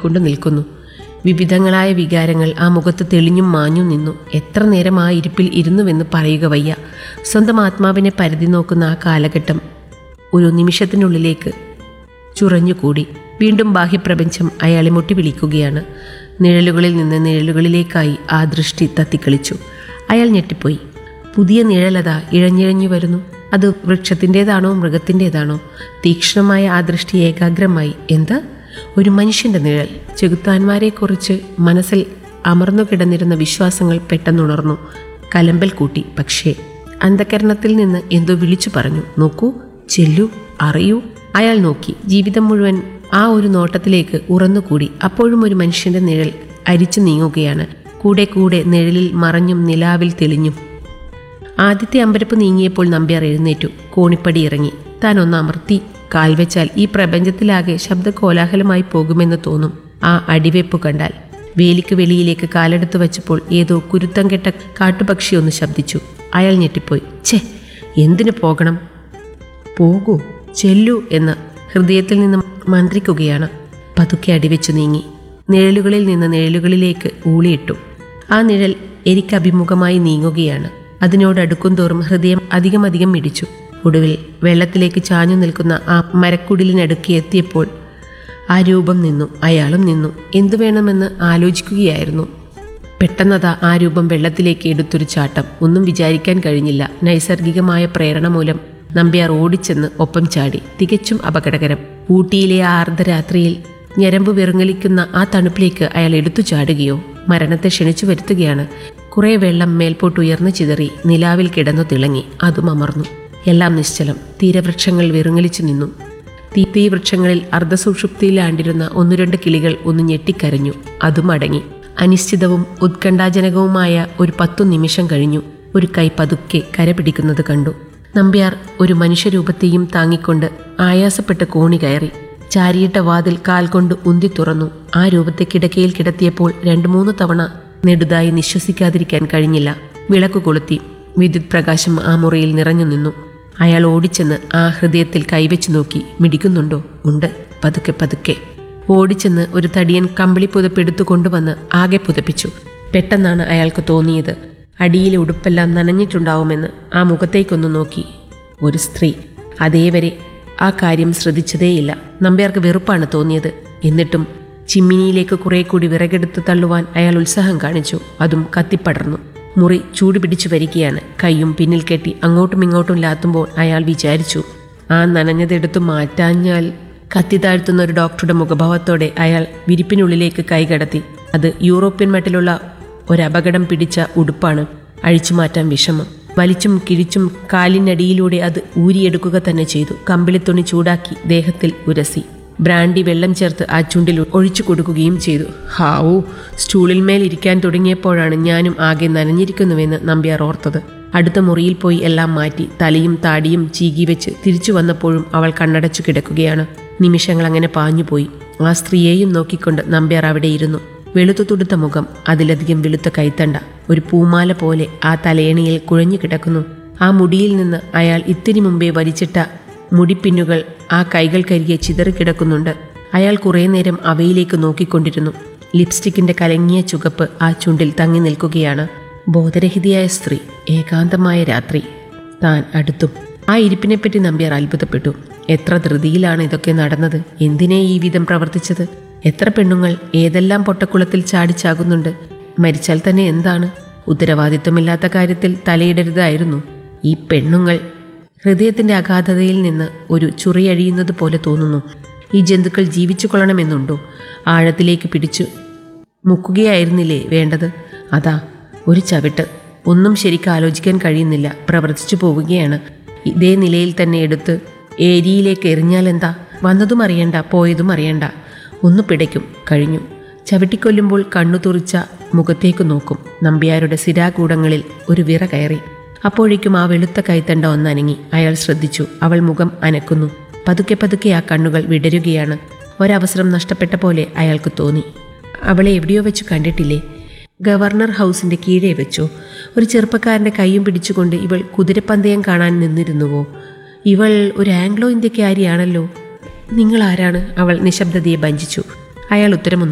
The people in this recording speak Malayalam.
നോക്കിക്കൊണ്ട് നിൽക്കുന്നു വിവിധങ്ങളായ വികാരങ്ങൾ ആ മുഖത്ത് തെളിഞ്ഞും മാഞ്ഞും നിന്നു എത്ര നേരം ആ ഇരിപ്പിൽ ഇരുന്നുവെന്ന് പറയുക വയ്യ സ്വന്തം ആത്മാവിനെ പരിധി നോക്കുന്ന ആ കാലഘട്ടം ഒരു നിമിഷത്തിനുള്ളിലേക്ക് ചുറഞ്ഞുകൂടി വീണ്ടും ബാഹ്യപ്രപഞ്ചം അയാളെ മുട്ടി വിളിക്കുകയാണ് നിഴലുകളിൽ നിന്ന് നിഴലുകളിലേക്കായി ആ ദൃഷ്ടി തത്തിക്കളിച്ചു അയാൾ ഞെട്ടിപ്പോയി പുതിയ നിഴലതാ ഇഴഞ്ഞിഴഞ്ഞു വരുന്നു അത് വൃക്ഷത്തിൻ്റെതാണോ മൃഗത്തിൻ്റെതാണോ തീക്ഷ്ണമായ ആ ദൃഷ്ടി ഏകാഗ്രമായി എന്ത് ഒരു മനുഷ്യൻ്റെ നിഴൽ ചെകുത്താന്മാരെക്കുറിച്ച് മനസ്സിൽ അമർന്നു കിടന്നിരുന്ന വിശ്വാസങ്ങൾ പെട്ടെന്നുണർന്നു കലമ്പൽ കൂട്ടി പക്ഷേ അന്ധകരണത്തിൽ നിന്ന് എന്തോ വിളിച്ചു പറഞ്ഞു നോക്കൂ ചെല്ലു അറിയൂ അയാൾ നോക്കി ജീവിതം മുഴുവൻ ആ ഒരു നോട്ടത്തിലേക്ക് ഉറന്നുകൂടി അപ്പോഴും ഒരു മനുഷ്യന്റെ നിഴൽ അരിച്ചു നീങ്ങുകയാണ് കൂടെ കൂടെ നിഴലിൽ മറഞ്ഞും നിലാവിൽ തെളിഞ്ഞും ആദ്യത്തെ അമ്പരപ്പ് നീങ്ങിയപ്പോൾ നമ്പ്യാർ എഴുന്നേറ്റു കോണിപ്പടി ഇറങ്ങി താൻ ഒന്ന് അമർത്തി കാൽ വെച്ചാൽ ഈ പ്രപഞ്ചത്തിലാകെ ശബ്ദ കോലാഹലമായി പോകുമെന്ന് തോന്നും ആ അടിവെപ്പ് കണ്ടാൽ വേലിക്ക് വെളിയിലേക്ക് കാലെടുത്ത് വെച്ചപ്പോൾ ഏതോ കുരുത്തം കെട്ട കാട്ടുപക്ഷി ഒന്ന് ശബ്ദിച്ചു അയാൾ ഞെട്ടിപ്പോയി ഛേ എന്തിനു പോകണം പോകൂ ചെല്ലൂ എന്ന് ഹൃദയത്തിൽ നിന്ന് മന്ത്രിക്കുകയാണ് പതുക്കെ അടിവെച്ചു നീങ്ങി നിഴലുകളിൽ നിന്ന് നിഴലുകളിലേക്ക് ഊളിയിട്ടു ആ നിഴൽ എനിക്കഭിമുഖമായി നീങ്ങുകയാണ് അതിനോടടുക്കും തോറും ഹൃദയം അധികം അധികം മിടിച്ചു ഒടുവിൽ വെള്ളത്തിലേക്ക് ചാഞ്ഞു നിൽക്കുന്ന ആ മരക്കുടിലിനടുക്കി എത്തിയപ്പോൾ ആ രൂപം നിന്നു അയാളും നിന്നു എന്തു വേണമെന്ന് ആലോചിക്കുകയായിരുന്നു പെട്ടെന്നതാ ആ രൂപം വെള്ളത്തിലേക്ക് എടുത്തൊരു ചാട്ടം ഒന്നും വിചാരിക്കാൻ കഴിഞ്ഞില്ല നൈസർഗികമായ പ്രേരണ മൂലം നമ്പ്യാർ ഓടിച്ചെന്ന് ഒപ്പം ചാടി തികച്ചും അപകടകരം ഊട്ടിയിലെ ആ അർദ്ധരാത്രിയിൽ ഞരമ്പ് വിറങ്ങലിക്കുന്ന ആ തണുപ്പിലേക്ക് അയാൾ എടുത്തു ചാടുകയോ മരണത്തെ ക്ഷണിച്ചു വരുത്തുകയാണ് കുറെ വെള്ളം മേൽപോട്ട് ഉയർന്നു ചിതറി നിലാവിൽ കിടന്നു തിളങ്ങി അതും അമർന്നു എല്ലാം നിശ്ചലം തീരവൃക്ഷങ്ങൾ വിറങ്ങലിച്ചു നിന്നു തീ വൃക്ഷങ്ങളിൽ അർദ്ധസുഷുപ്തിയിലാണ്ടിരുന്ന ഒന്നു രണ്ട് കിളികൾ ഒന്ന് ഞെട്ടിക്കരഞ്ഞു അതും അടങ്ങി അനിശ്ചിതവും ഉത്കണ്ഠാജനകവുമായ ഒരു പത്തു നിമിഷം കഴിഞ്ഞു ഒരു കൈ പതുക്കെ കര പിടിക്കുന്നത് കണ്ടു നമ്പ്യാർ ഒരു മനുഷ്യരൂപത്തെയും താങ്ങിക്കൊണ്ട് ആയാസപ്പെട്ട് കോണി കയറി ചാരിയിട്ട വാതിൽ കാൽ കൊണ്ട് ഉന്തി തുറന്നു ആ രൂപത്തെ കിടക്കയിൽ കിടത്തിയപ്പോൾ രണ്ടു മൂന്ന് തവണ നെടുതായി നിശ്വസിക്കാതിരിക്കാൻ കഴിഞ്ഞില്ല വിളക്ക് കൊളുത്തി വിദ്യുത് പ്രകാശം ആ മുറിയിൽ നിറഞ്ഞു നിന്നു അയാൾ ഓടിച്ചെന്ന് ആ ഹൃദയത്തിൽ കൈവച്ചു നോക്കി മിടിക്കുന്നുണ്ടോ ഉണ്ട് പതുക്കെ പതുക്കെ ഓടിച്ചെന്ന് ഒരു തടിയൻ കമ്പിളി പുതപ്പെടുത്തു കൊണ്ടുവന്ന് ആകെ പുതപ്പിച്ചു പെട്ടെന്നാണ് അയാൾക്ക് തോന്നിയത് അടിയിലെ ഉടുപ്പെല്ലാം നനഞ്ഞിട്ടുണ്ടാവുമെന്ന് ആ മുഖത്തേക്കൊന്ന് നോക്കി ഒരു സ്ത്രീ അതേവരെ ആ കാര്യം ശ്രദ്ധിച്ചതേയില്ല നമ്പ്യാർക്ക് വെറുപ്പാണ് തോന്നിയത് എന്നിട്ടും ചിമ്മിനിയിലേക്ക് കുറെ കൂടി വിറകെടുത്ത് തള്ളുവാൻ അയാൾ ഉത്സാഹം കാണിച്ചു അതും കത്തിപ്പടർന്നു മുറി ചൂട് പിടിച്ചു വരികയാണ് കൈയും പിന്നിൽ കെട്ടി അങ്ങോട്ടും ഇങ്ങോട്ടും ലാത്തുമ്പോൾ അയാൾ വിചാരിച്ചു ആ നനഞ്ഞതെടുത്തു മാറ്റാഞ്ഞാൽ കത്തി താഴ്ത്തുന്ന ഒരു ഡോക്ടറുടെ മുഖഭാവത്തോടെ അയാൾ വിരിപ്പിനുള്ളിലേക്ക് കൈകടത്തി അത് യൂറോപ്യൻ മട്ടിലുള്ള ഒരപകടം പിടിച്ച ഉടുപ്പാണ് അഴിച്ചു മാറ്റാൻ വിഷമം വലിച്ചും കിഴിച്ചും കാലിനടിയിലൂടെ അത് ഊരിയെടുക്കുക തന്നെ ചെയ്തു കമ്പിളിത്തുണി ചൂടാക്കി ദേഹത്തിൽ ഉരസി ബ്രാൻഡി വെള്ളം ചേർത്ത് ആ ചുണ്ടിൽ ഒഴിച്ചു കൊടുക്കുകയും ചെയ്തു ഹാവൂ സ്റ്റൂളിന്മേൽ ഇരിക്കാൻ തുടങ്ങിയപ്പോഴാണ് ഞാനും ആകെ നനഞ്ഞിരിക്കുന്നുവെന്ന് നമ്പ്യാർ ഓർത്തത് അടുത്ത മുറിയിൽ പോയി എല്ലാം മാറ്റി തലയും താടിയും ചീകി വെച്ച് തിരിച്ചു വന്നപ്പോഴും അവൾ കണ്ണടച്ചു കിടക്കുകയാണ് നിമിഷങ്ങൾ അങ്ങനെ പാഞ്ഞുപോയി ആ സ്ത്രീയെയും നോക്കിക്കൊണ്ട് നമ്പ്യാർ അവിടെ ഇരുന്നു വെളുത്തു തുടുത്ത മുഖം അതിലധികം വെളുത്ത കൈത്തണ്ട ഒരു പൂമാല പോലെ ആ തലയണിയിൽ കുഴഞ്ഞു കിടക്കുന്നു ആ മുടിയിൽ നിന്ന് അയാൾ ഇത്തിരി മുമ്പേ വലിച്ചിട്ട മുടിപ്പിന്നുകൾ ആ കൈകൾക്കരികെ ചിതറിക്കിടക്കുന്നുണ്ട് അയാൾ കുറേ നേരം അവയിലേക്ക് നോക്കിക്കൊണ്ടിരുന്നു ലിപ്സ്റ്റിക്കിന്റെ കലങ്ങിയ ചുവപ്പ് ആ ചുണ്ടിൽ തങ്ങി നിൽക്കുകയാണ് ബോധരഹിതയായ സ്ത്രീ ഏകാന്തമായ രാത്രി താൻ അടുത്തും ആ ഇരിപ്പിനെപ്പറ്റി നമ്പ്യാർ അത്ഭുതപ്പെട്ടു എത്ര ധൃതിയിലാണ് ഇതൊക്കെ നടന്നത് എന്തിനേ ഈ വിധം പ്രവർത്തിച്ചത് എത്ര പെണ്ണുങ്ങൾ ഏതെല്ലാം പൊട്ടക്കുളത്തിൽ ചാടിച്ചാകുന്നുണ്ട് മരിച്ചാൽ തന്നെ എന്താണ് ഉത്തരവാദിത്വമില്ലാത്ത കാര്യത്തിൽ തലയിടരുതായിരുന്നു ഈ പെണ്ണുങ്ങൾ ഹൃദയത്തിന്റെ അഗാധതയിൽ നിന്ന് ഒരു ചുറിയഴിയുന്നത് പോലെ തോന്നുന്നു ഈ ജന്തുക്കൾ ജീവിച്ചു കൊള്ളണമെന്നുണ്ടോ ആഴത്തിലേക്ക് പിടിച്ചു മുക്കുകയായിരുന്നില്ലേ വേണ്ടത് അതാ ഒരു ചവിട്ട് ഒന്നും ശരിക്കും ആലോചിക്കാൻ കഴിയുന്നില്ല പ്രവർത്തിച്ചു പോവുകയാണ് ഇതേ നിലയിൽ തന്നെ എടുത്ത് ഏരിയയിലേക്ക് എറിഞ്ഞാൽ എന്താ വന്നതും അറിയണ്ട പോയതും അറിയണ്ട ഒന്ന് പിടയ്ക്കും കഴിഞ്ഞു ചവിട്ടിക്കൊല്ലുമ്പോൾ കണ്ണു തുറിച്ച മുഖത്തേക്ക് നോക്കും നമ്പ്യാരുടെ സിരാകൂടങ്ങളിൽ ഒരു വിറ കയറി അപ്പോഴേക്കും ആ വെളുത്ത കൈത്തണ്ട ഒന്നനങ്ങി അയാൾ ശ്രദ്ധിച്ചു അവൾ മുഖം അനക്കുന്നു പതുക്കെ പതുക്കെ ആ കണ്ണുകൾ വിടരുകയാണ് ഒരവസരം നഷ്ടപ്പെട്ട പോലെ അയാൾക്ക് തോന്നി അവളെ എവിടെയോ വെച്ച് കണ്ടിട്ടില്ലേ ഗവർണർ ഹൗസിന്റെ കീഴേ വെച്ചോ ഒരു ചെറുപ്പക്കാരന്റെ കൈയും പിടിച്ചുകൊണ്ട് ഇവൾ കുതിരപ്പന്തയം കാണാൻ നിന്നിരുന്നുവോ ഇവൾ ഒരു ആംഗ്ലോ ഇന്ത്യക്കാരിയാണല്ലോ നിങ്ങൾ ആരാണ് അവൾ നിശബ്ദതയെ ഭഞ്ചിച്ചു അയാൾ ഉത്തരമൊന്നും